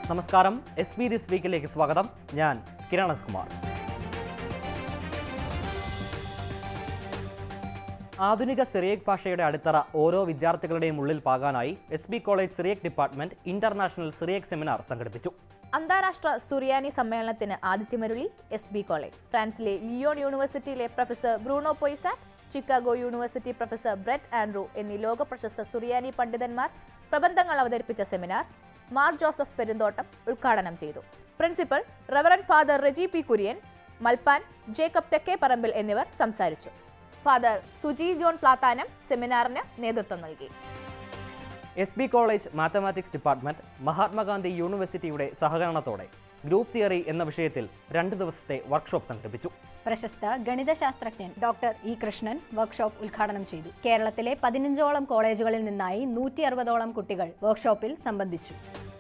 നമസ്കാരം S B this വീക്കിലേക്ക് സ്വാഗതം ഞാൻ കിരൺ എസ് കുമാർ ആധുനിക സിറിയക് ഭാഷയുടെ അടിത്തറ ഓരോ വിദ്യാർത്ഥികളുടെയും ഉള്ളിൽ പാകാനായി S B college Syriac department international Syriac seminar സംഘടിപ്പിച്ചു അന്താരാഷ്ട്ര സുറിയാനി സമ്മേളനത്തിന് ആതിഥ്യമരുളി എസ് ബി കോളേജ് ഫ്രാൻസിലെ ലിയോൺ യൂണിവേഴ്സിറ്റിയിലെ professor Bruno Poizat Chicago university professor Brett Andrew എന്നീ ലോക പ്രശസ്ത സുറിയാനി പണ്ഡിതന്മാർ പ്രബന്ധങ്ങൾ അവതരിപ്പിച്ച സെമിനാർ മാർ ജോസഫ് പെരുന്തോട്ടം ഉദ്ഘാടനം ചെയ്തു principal Reverend Father Reji P Kurian Malpan Jacob Thekkeparambil എന്നിവർ സംസാരിച്ചു ഫാദർ സുജി ജോൺ പ്ലാത്താനം സെമിനാറിന് നേതൃത്വം നൽകി S B college mathematics department Mahatma Gandhi യൂണിവേഴ്സിറ്റിയുടെ സഹകരണത്തോടെ ഗ്രൂപ്പ് തിയറി എന്ന വിഷയത്തിൽ രണ്ട് ദിവസത്തെ വർക്ക്ഷോപ്പ് സംഘടിപ്പിച്ചു പ്രശസ്ത ഗണിതശാസ്ത്രജ്ഞൻ ഡോക്ടർ ഇ കൃഷ്ണൻ വർക്ക്ഷോപ്പ് ഉദ്ഘാടനം ചെയ്തു കേരളത്തിലെ പതിനഞ്ചോളം കോളേജുകളിൽ നിന്നായി നൂറ്റി അറുപതോളം കുട്ടികൾ വർക്ക്ഷോപ്പിൽ സംബന്ധിച്ചു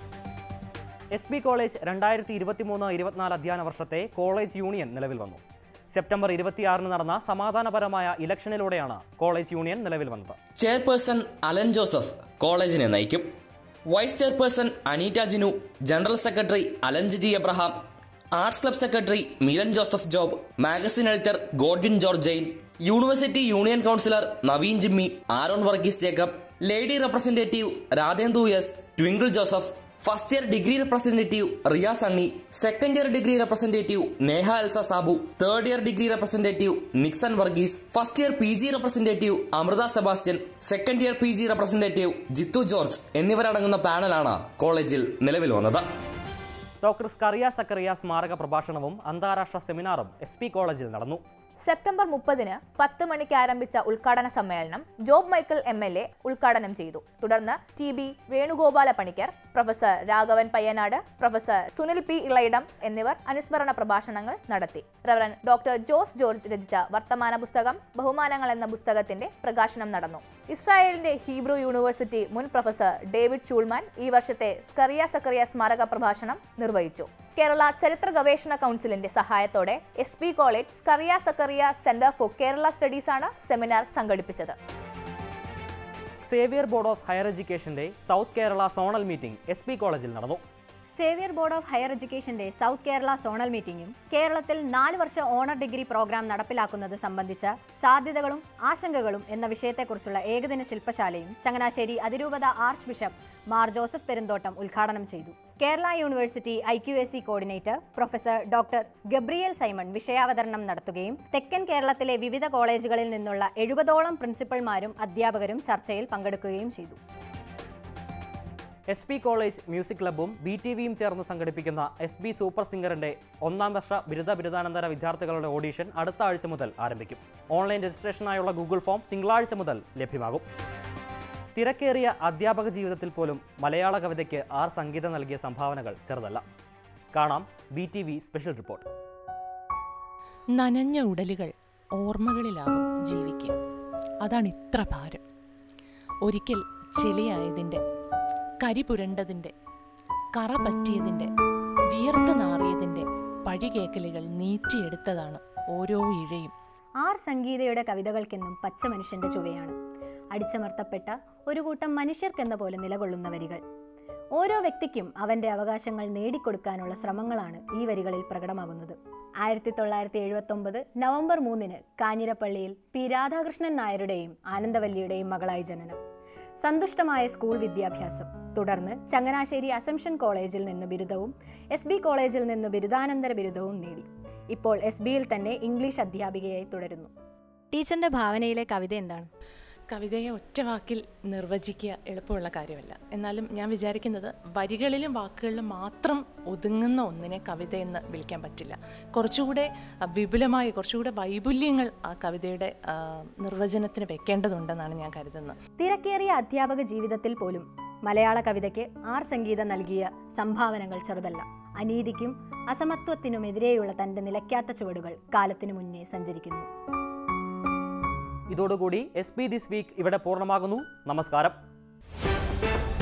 എസ് ബി കോളേജ് രണ്ടായിരത്തി ഇരുപത്തിമൂന്ന് ഇരുപത്തിനാല് അധ്യയന വർഷത്തെ കോളേജ് യൂണിയൻ നിലവിൽ വന്നു സെപ്റ്റംബർ ഇരുപത്തിയാറിന് നടന്ന സമാധാനപരമായ ഇലക്ഷനിലൂടെയാണ് കോളേജ് യൂണിയൻ നിലവിൽ വന്നത് ചെയർപേഴ്സൺ അലൻ ജോസഫ് കോളേജിനെ നയിക്കും vice chairperson Aneeta Jinu general secretary Alan Jiji Abraham arts club secretary Milan Joseph Job magazine editor Godwin George Jain university union councillor Naveen Jimmy Aaron Varghese Jacob lady representative Radhendu S Twinkle Joseph first year degree representative Riya Sunny second year degree representative Neha Elsa Sabu third year degree representative Nixon Varghese first year P G representative Amritha Sebastian second year P G representative Jithu George എന്നിവരടങ്ങുന്ന പാനലാണ് കോളേജിൽ നിലവിൽ വന്നത് doctor Scaria Zacharia സ്മാരക പ്രഭാഷണവും അന്താരാഷ്ട്ര സെമിനാറും S P കോളേജിൽ നടന്നു സെപ്റ്റംബർ മുപ്പതിന് പത്ത് മണിക്ക് ആരംഭിച്ച ഉദ്ഘാടന സമ്മേളനം Job Michael M L A ഉദ്ഘാടനം ചെയ്തു തുടർന്ന് T B Venugopala Panicker professor Raghavan Payyanad professor Sunil P Elayidam എന്നിവർ അനുസ്മരണ പ്രഭാഷണങ്ങൾ നടത്തി റവറൻ ഡോക്ടർ ജോസ് ജോർജ് രചിച്ച വർത്തമാന പുസ്തകം ബഹുമാനങ്ങൾ എന്ന പുസ്തകത്തിന്റെ പ്രകാശനം നടന്നു ഇസ്രായേലിന്റെ ഹീബ്രു യൂണിവേഴ്സിറ്റി മുൻ പ്രൊഫസർ ഡേവിഡ് ചൂൾമാൻ ഈ വർഷത്തെ സ്കറിയ സക്കറിയ സ്മാരക പ്രഭാഷണം നിർവഹിച്ചു കേരള ചരിത്ര ഗവേഷണ കൗൺസിലിന്റെ സഹായത്തോടെ S P college Skaria Zacharia centre for Kerala studies ആണ് സെമിനാർ സംഘടിപ്പിച്ചത് സേവിയർ ബോർഡ് ഓഫ് ഹയർ എഡ്യൂക്കേഷന്റെ south Kerala zonal meeting S P കോളേജിൽ നടന്നു സേവിയർ ബോർഡ് ഓഫ് ഹയർ എഡ്യൂക്കേഷന്റെ സൗത്ത് കേരള സോണൽ മീറ്റിംഗും കേരളത്തിൽ നാല് വർഷ ഓണർ ഡിഗ്രി പ്രോഗ്രാം നടപ്പിലാക്കുന്നത് സംബന്ധിച്ച സാധ്യതകളും ആശങ്കകളും എന്ന വിഷയത്തെക്കുറിച്ചുള്ള ഏകദിന ശില്പശാലയും ചങ്ങനാശ്ശേരി അതിരൂപത ആർച്ച് ബിഷപ്പ് മാർ ജോസഫ് പെരുന്തോട്ടം ഉദ്ഘാടനം ചെയ്തു Kerala university I Q S C coordinator professor doctor Gabriel Simon വിഷയാവതരണം നടത്തുകയും തെക്കൻ കേരളത്തിലെ വിവിധ കോളേജുകളിൽ നിന്നുള്ള എഴുപതോളം പ്രിൻസിപ്പൽമാരും അധ്യാപകരും ചർച്ചയിൽ പങ്കെടുക്കുകയും ചെയ്തു എസ് പി കോളേജ് മ്യൂസിക് ക്ലബ്ബും ബി ടി വിയും ചേർന്ന് സംഘടിപ്പിക്കുന്ന എസ് ബി സൂപ്പർ സിംഗറിന്റെ ഒന്നാം വർഷ ബിരുദ ബിരുദാനന്തര വിദ്യാർത്ഥികളുടെ ഓഡീഷൻ അടുത്ത ആഴ്ച മുതൽ ആരംഭിക്കും ഓൺലൈൻ രജിസ്ട്രേഷനായുള്ള ഗൂഗിൾ ഫോം തിങ്കളാഴ്ച മുതൽ ലഭ്യമാകും തിരക്കേറിയ അധ്യാപക ജീവിതത്തിൽ പോലും മലയാള കവിതയ്ക്ക് ആർ സംഗീതം നൽകിയ സംഭാവനകൾ ചെറുതല്ല കാണാം B T V special report നനഞ്ഞ ഉടലുകൾ ഓർമ്മകളിലാവും ജീവിക്കുക അതാണ് ഇത്ര ഭാരം ഒരിക്കൽ ചെളിയായതിൻ്റെ കരി പുരണ്ടതിൻ്റെ കറ പറ്റിയതിൻ്റെ വിയർത്ത് നാറിയതിൻ്റെ പഴികേക്കലുകൾ നീറ്റിയെടുത്തതാണ് ഓരോ ഇഴയും ആർ സംഗീതയുടെ കവിതകൾക്കെന്നും പച്ച മനുഷ്യന്റെ ചുവയാണ് അടിച്ചമർത്തപ്പെട്ട ഒരു കൂട്ടം മനുഷ്യർക്കെന്ന പോലെ നിലകൊള്ളുന്ന വരികൾ ഓരോ വ്യക്തിക്കും അവന്റെ അവകാശങ്ങൾ നേടിക്കൊടുക്കാനുള്ള ശ്രമങ്ങളാണ് ഈ വരികളിൽ പ്രകടമാകുന്നത് ആയിരത്തി തൊള്ളായിരത്തി എഴുപത്തി ഒമ്പത് നവംബർ മൂന്നിന് കാഞ്ഞിരപ്പള്ളിയിൽ പി രാധാകൃഷ്ണൻ നായരുടെയും ആനന്ദവല്ലിയുടെയും മകളായി ജനനം സന്തുഷ്ടമായ സ്കൂൾ വിദ്യാഭ്യാസം തുടർന്ന് ചങ്ങനാശ്ശേരി അസംഷൻ കോളേജിൽ നിന്ന് ബിരുദവും എസ് ബി കോളേജിൽ നിന്ന് ബിരുദാനന്തര ബിരുദവും നേടി ഇപ്പോൾ എസ് ബിയിൽ തന്നെ ഇംഗ്ലീഷ് അധ്യാപികയായി തുടരുന്നു ടീച്ചറിന്റെ ഭാവനയിലെ കവിത എന്താണ് കവിതയെ ഒറ്റ വാക്കിൽ നിർവചിക്കുക എളുപ്പമുള്ള കാര്യമല്ല എന്നാലും ഞാൻ വിചാരിക്കുന്നത് വരികളിലും വാക്കുകളിലും മാത്രം ഒതുങ്ങുന്ന ഒന്നിനെ കവിതയെന്ന് വിളിക്കാൻ പറ്റില്ല കുറച്ചുകൂടെ അഹ്, വിപുലമായി കുറച്ചുകൂടെ വൈപുല്യങ്ങൾ ആ കവിതയുടെ ആ, നിർവചനത്തിന് വെക്കേണ്ടതുണ്ടെന്നാണ് ഞാൻ കരുതുന്നത് തിരക്കേറിയ അധ്യാപക ജീവിതത്തിൽ പോലും മലയാള കവിതയ്ക്ക് ആർ സംഗീതം നൽകിയ സംഭാവനകൾ ചെറുതല്ല അനീതിക്കും അസമത്വത്തിനുമെതിരെയുള്ള തന്റെ നിലയ്ക്കാത്ത ചുവടുകൾ കാലത്തിനു മുന്നേ സഞ്ചരിക്കുന്നു ഇതോടുകൂടി എസ് പി ദിസ് വീക്ക് ഇവിടെ പൂർണ്ണമാകുന്നു നമസ്കാരം